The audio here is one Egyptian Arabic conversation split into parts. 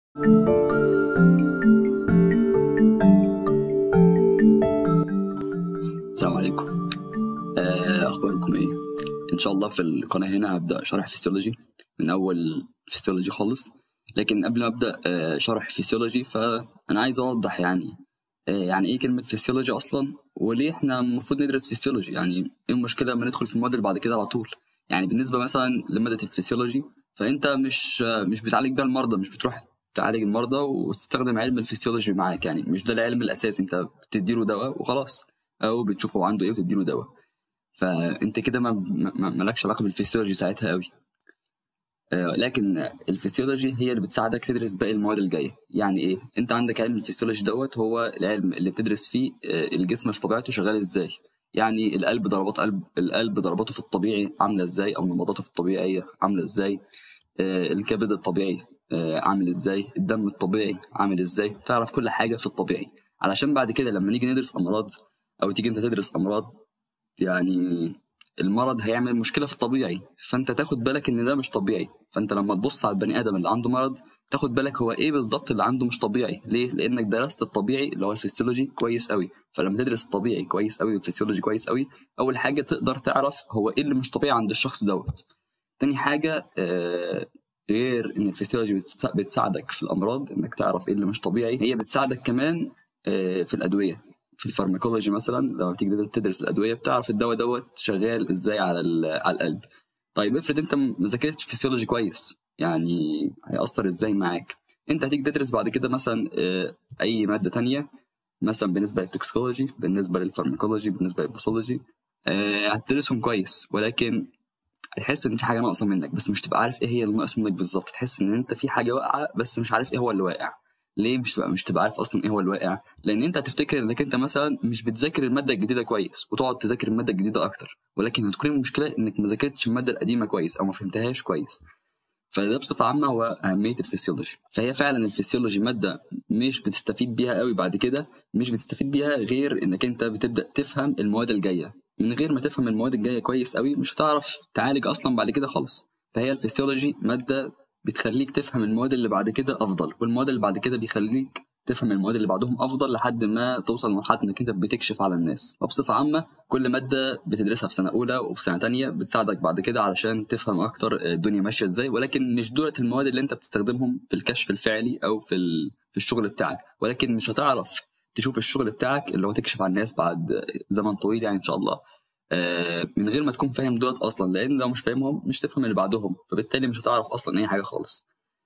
السلام عليكم آه، اخباركم ايه ان شاء الله في القناه هنا هبدا شرح فيسيولوجي من اول فيسيولوجي خالص لكن قبل ما ابدا آه، شرح فيسيولوجي فانا عايز اوضح يعني آه، يعني ايه كلمه فيسيولوجي اصلا وليه احنا المفروض ندرس فيسيولوجي يعني ايه المشكله لما ندخل في المواد اللي بعد كده على طول يعني بالنسبه مثلا لماده الفسيولوجي فانت مش مش بتعالج بيها المرضى مش بتروح تعالج المرضى وتستخدم علم الفسيولوجي معاك يعني مش ده العلم الاساسي انت بتديله دواء وخلاص او بتشوف هو عنده ايه وتديله دواء فانت كده ما مالكش علاقه بالفسيولوجي ساعتها قوي آه، لكن الفسيولوجي هي اللي بتساعدك تدرس باقي المواد الجايه يعني ايه انت عندك علم الفسيولوجي دوت هو العلم اللي بتدرس فيه آه، الجسم في طبيعته شغال ازاي يعني القلب ضربات قلب القلب ضرباته في الطبيعي عامله ازاي او نبضاته في الطبيعيه عامله ازاي آه، الكبد الطبيعي عامل ازاي الدم الطبيعي عامل ازاي تعرف كل حاجه في الطبيعي علشان بعد كده لما نيجي ندرس امراض او تيجي انت تدرس امراض يعني المرض هيعمل مشكله في الطبيعي فانت تاخد بالك ان ده مش طبيعي فانت لما تبص على البني ادم اللي عنده مرض تاخد بالك هو ايه بالظبط اللي عنده مش طبيعي ليه لانك درست الطبيعي اللي هو الفسيولوجي كويس قوي فلما تدرس الطبيعي كويس قوي والفسيولوجي كويس قوي اول حاجه تقدر تعرف هو ايه اللي مش طبيعي عند الشخص دوت تاني حاجه آه غير ان الفسيولوجي بتساعدك في الامراض انك تعرف ايه اللي مش طبيعي هي بتساعدك كمان آه في الادويه في الفارماكولوجي مثلا لما بتيجي تدرس الادويه بتعرف الدواء دوت شغال ازاي على على القلب طيب افرض انت ما ذاكرتش فيسيولوجي كويس يعني هيأثر ازاي معاك انت هتيجي تدرس بعد كده مثلا آه، اي ماده تانية مثلا بالنسبه للتوكسيكولوجي بالنسبه للفارماكولوجي بالنسبه للباثولوجي آه، هتدرسهم كويس ولكن هتحس ان في حاجه ناقصه منك بس مش تبقى عارف ايه هي اللي ناقصه منك بالظبط تحس ان انت في حاجه واقعه بس مش عارف ايه هو اللي واقع ليه مش تبقى مش تبقى عارف اصلا ايه هو الواقع لان انت هتفتكر انك انت مثلا مش بتذاكر الماده الجديده كويس وتقعد تذاكر الماده الجديده اكتر ولكن هتكون المشكله انك ما ذاكرتش الماده القديمه كويس او ما فهمتهاش كويس فده بصفه عامه هو اهميه الفسيولوجي فهي فعلا الفسيولوجي ماده مش بتستفيد بيها قوي بعد كده مش بتستفيد بيها غير انك انت بتبدا تفهم المواد الجايه من غير ما تفهم المواد الجايه كويس قوي مش هتعرف تعالج اصلا بعد كده خالص فهي الفسيولوجي ماده بتخليك تفهم المواد اللي بعد كده افضل والمواد اللي بعد كده بيخليك تفهم المواد اللي بعدهم افضل لحد ما توصل لمرحله انك انت بتكشف على الناس وبصفه عامه كل ماده بتدرسها في سنه اولى وفي سنه تانية بتساعدك بعد كده علشان تفهم اكتر الدنيا ماشيه ازاي ولكن مش دولة المواد اللي انت بتستخدمهم في الكشف الفعلي او في في الشغل بتاعك ولكن مش هتعرف تشوف الشغل بتاعك اللي هو تكشف على الناس بعد زمن طويل يعني ان شاء الله آه، من غير ما تكون فاهم دولت اصلا لان لو مش فاهمهم مش تفهم اللي بعدهم فبالتالي مش هتعرف اصلا اي حاجه خالص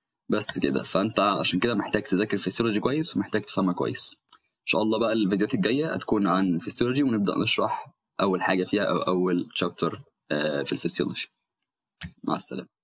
بس كده فانت عشان كده محتاج تذاكر فيسيولوجي كويس ومحتاج تفهمها كويس ان شاء الله بقى الفيديوهات الجايه هتكون عن فيسيولوجي ونبدا نشرح اول حاجه فيها او اول شابتر آه، في الفسيولوجي مع السلامه